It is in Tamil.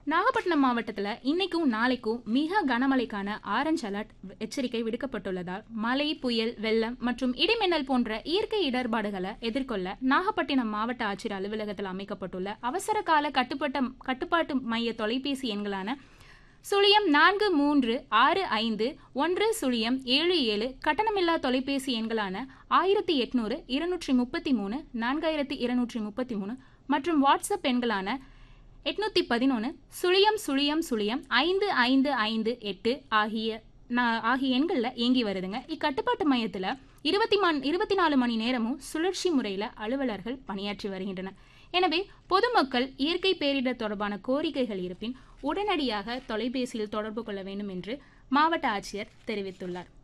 நாகப்பட்டினம் மாவட்டத்தில் இன்னைக்கும் நாளைக்கும் மிக கனமழைக்கான ஆரஞ்ச் அலர்ட் எச்சரிக்கை விடுக்கப்பட்டுள்ளதால் மழை புயல் வெள்ளம் மற்றும் இடிமின்னல் போன்ற இயற்கை இடர்பாடுகளை எதிர்கொள்ள நாகப்பட்டினம் மாவட்ட ஆட்சியர் அலுவலகத்தில் அமைக்கப்பட்டுள்ள அவசர கால கட்டுப்பட்ட கட்டுப்பாட்டு மைய தொலைபேசி எண்களான சுழியம் நான்கு மூன்று ஆறு ஐந்து ஒன்று சுழியம் ஏழு ஏழு கட்டணமில்லா தொலைபேசி எண்களான ஆயிரத்தி எட்நூறு இருநூற்றி முப்பத்தி மூணு நான்காயிரத்தி இருநூற்றி முப்பத்தி மூணு மற்றும் வாட்ஸ்அப் எண்களான எட்நூத்தி பதினொன்று சுழியம் சுழியம் சுழியம் ஐந்து ஐந்து ஐந்து எட்டு ஆகிய நா- ஆகிய எண்களில் இயங்கி வருதுங்க இக்கட்டுப்பாட்டு மையத்தில் இருபத்தி மண் இருபத்தி நாலு மணி நேரமும் சுழற்சி முறையில் அலுவலர்கள் பணியாற்றி வருகின்றனர் எனவே பொதுமக்கள் இயற்கை பேரிடர் தொடர்பான கோரிக்கைகள் இருப்பின் உடனடியாக தொலைபேசியில் தொடர்பு கொள்ள வேண்டும் என்று மாவட்ட ஆட்சியர் தெரிவித்துள்ளார்